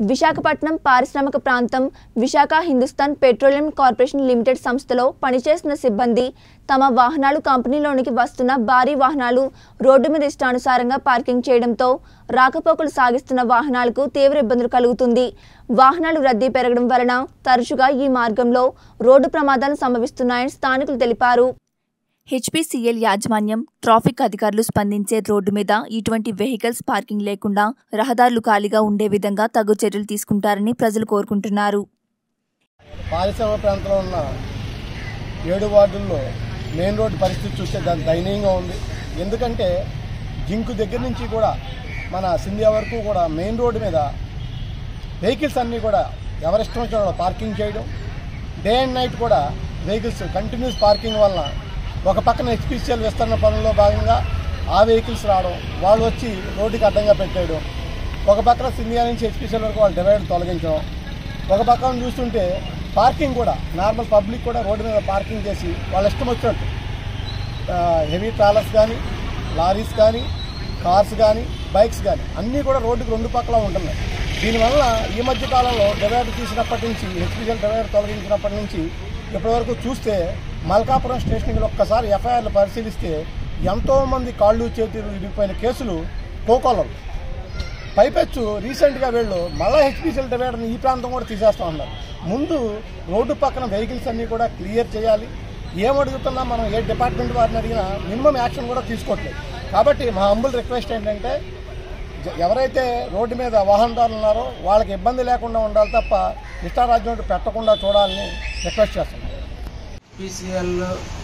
విశాఖపట్నం పారిశ్రామిక ప్రాంతం Visakha Hindustan Petroleum Corporation Limited సంస్థలో పనిచేస్తున్న సిబ్బంది తమ వాహనాలు కంపెనీలోనికి వస్తున్న భారీ వాహనాలు రోడ్డు మీద ఇష్టానుసారంగా పార్కింగ్ చేయడంతో రాకపోకలు సాగిస్తున్న వాహనాలకు తీవ్ర ఇబ్బందులు కలుగుతుంది వాహనాలు రద్దీ పెరగడం వలన తరచుగా ఈ మార్గంలో రోడ్డు ప్రమాదాలు సంభవిస్తున్నాయని స్థానికులు తెలిపారు హెచ్పిసిఎల్ యాజమాన్యం ట్రాఫిక్ అధికారులు స్పందించే రోడ్డు మీద ఇటువంటి వెహికల్స్ పార్కింగ్ లేకుండా రహదారులు ఖాళీగా ఉండే విధంగా తగు చర్యలు తీసుకుంటారని ప్రజలు కోరుకుంటున్నారు పారిశ్రామిక ప్రాంతంలో ఉన్న ఏడు వార్డుల్లో మెయిన్ రోడ్డు పరిస్థితి చూస్తే దాని దయనీయంగా ఉంది ఎందుకంటే జింకు దగ్గర నుంచి కూడా మన సింధియా వరకు కూడా మెయిన్ రోడ్డు మీద వెహికల్స్ అన్నీ కూడా ఎవరిష్టం వచ్చిన వాళ్ళు పార్కింగ్ చేయడం డే అండ్ నైట్ కూడా వెహికల్స్ కంటిన్యూస్ పార్కింగ్ వలన ఒక పక్కన హెచ్పిసిఎల్ విస్తరణ పనుల్లో భాగంగా ఆ వెహికల్స్ రావడం వాళ్ళు వచ్చి రోడ్డుకి అడ్డంగా పెట్టేయడం ఒక పక్కన సింధియా నుంచి హెచ్పిసిఎల్ వరకు వాళ్ళు డివైడ్ తొలగించడం ఒక పక్కన చూస్తుంటే పార్కింగ్ కూడా నార్మల్ పబ్లిక్ కూడా రోడ్డు మీద పార్కింగ్ చేసి వాళ్ళ ఇష్టం వచ్చినట్టు హెవీ ట్రాలర్స్ కానీ లారీస్ కానీ కార్స్ కానీ బైక్స్ కానీ అన్నీ కూడా రోడ్డుకి రెండు పక్కల ఉంటున్నాయి దీనివల్ల ఈ మధ్య కాలంలో డివైడర్ తీసినప్పటి నుంచి హెచ్పిసిఎల్ డివైడర్ తొలగించినప్పటి నుంచి ఇప్పటివరకు చూస్తే మల్కాపురం స్టేషన్కి ఒక్కసారి ఎఫ్ఐఆర్లు పరిశీలిస్తే ఎంతోమంది కాళ్ళు చేతులు ఇరిగిపోయిన కేసులు కోకోలం పైపెచ్చు రీసెంట్గా వీళ్ళు మళ్ళీ హెచ్పిసిఎల్ డివైడర్ని ఈ ప్రాంతం కూడా తీసేస్తా ఉన్నారు ముందు రోడ్డు పక్కన వెహికల్స్ అన్నీ కూడా క్లియర్ చేయాలి ఏం అడుగుతున్నా మనం ఏ డిపార్ట్మెంట్ వారిని అడిగినా మినిమం యాక్షన్ కూడా తీసుకోవట్లేదు కాబట్టి మా హంబుల్ రిక్వెస్ట్ ఏంటంటే జ- ఎవరైతే రోడ్డు మీద వాహనదారులు ఉన్నారో వాళ్ళకి ఇబ్బంది లేకుండా ఉండాలి తప్ప ఇష్టారాజ్యం పెట్టకుండా చూడాలని రిక్వెస్ట్ చేస్తున్నాం హెచ్పిసిఎల్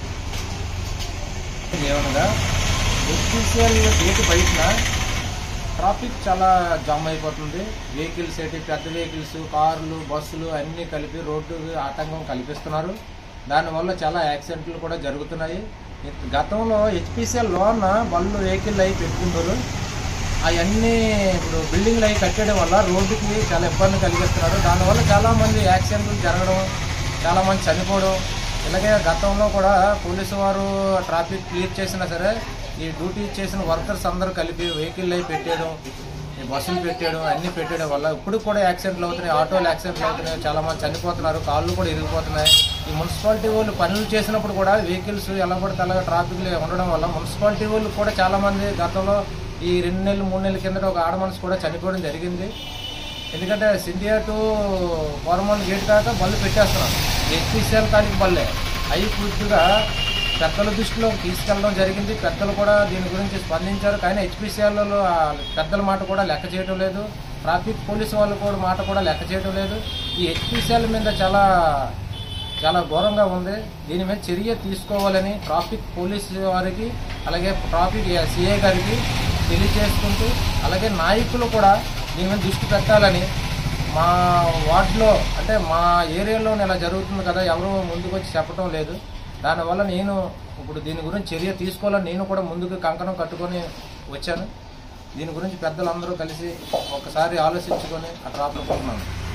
ఏమనగా హెచ్పిసిఎల్ గేటు బయట ట్రాఫిక్ చాలా జామ్ అయిపోతుంది వెహికల్స్ ఏంటి పెద్ద వెహికల్స్ కార్లు బస్సులు అన్నీ కలిపి రోడ్డు ఆటంకం కల్పిస్తున్నారు దానివల్ల చాలా యాక్సిడెంట్లు కూడా జరుగుతున్నాయి గతంలో హెచ్పిసిఎల్ లోన బళ్ళు వెహికల్ అవి పెట్టుకుంటారు అవన్నీ ఇప్పుడు బిల్డింగ్లు అవి కట్టడం వల్ల రోడ్డుకి చాలా ఇబ్బంది కలిగిస్తున్నారు దానివల్ల చాలా మంది యాక్సిడెంట్లు జరగడం చాలా మంది చనిపోవడం ఇలాగే గతంలో కూడా పోలీసు వారు ట్రాఫిక్ క్లియర్ చేసినా సరే ఈ డ్యూటీ చేసిన వర్కర్స్ అందరూ కలిపి వెహికల్ అవి పెట్టేయడం ఈ బస్సులు పెట్టేయడం అన్ని పెట్టేయడం వల్ల ఇప్పుడు కూడా యాక్సిడెంట్లు అవుతున్నాయి ఆటోలు యాక్సిడెంట్లు అవుతున్నాయి చాలా మంది చనిపోతున్నారు కాళ్ళు కూడా ఇరిగిపోతున్నాయి ఈ మున్సిపాలిటీ వాళ్ళు పనులు చేసినప్పుడు కూడా వెహికల్స్ ఎలా పడితే అలాగే ట్రాఫిక్ ఉండడం వల్ల మున్సిపాలిటీ వాళ్ళు కూడా చాలా మంది గతంలో ఈ రెండు నెలలు మూడు నెలల కిందట ఒక ఆడ మనిషి కూడా చనిపోవడం జరిగింది ఎందుకంటే సింధియా టు ఫార్మల్ గేట్ దాకా బళ్ళు పెట్టేస్తున్నాం హెచ్పిసిఎల్ కాడికి బల్లే అవి పూర్తిగా పెద్దల దృష్టిలో తీసుకెళ్ళడం జరిగింది పెద్దలు కూడా దీని గురించి స్పందించారు కానీ హెచ్పిసిఎల్లో పెద్దల మాట కూడా లెక్క చేయడం లేదు ట్రాఫిక్ పోలీసు వాళ్ళు కూడా మాట కూడా లెక్క చేయడం లేదు ఈ హెచ్పిసిఎల్ మీద చాలా చాలా ఘోరంగా ఉంది దీని మీద చర్య తీసుకోవాలని ట్రాఫిక్ పోలీస్ వారికి అలాగే ట్రాఫిక్ సిఐ గారికి తెలియజేసుకుంటూ అలాగే నాయకులు కూడా దీని మీద దృష్టి పెట్టాలని మా వార్డులో అంటే మా ఏరియాలో ఇలా జరుగుతుంది కదా ఎవరు ముందుకు వచ్చి చెప్పడం లేదు దానివల్ల నేను ఇప్పుడు దీని గురించి చర్య తీసుకోవాలని నేను కూడా ముందుకు కంకణం కట్టుకొని వచ్చాను దీని గురించి పెద్దలందరూ కలిసి ఒకసారి ఆలోచించుకొని అట్లా ఆపుకుంటున్నాను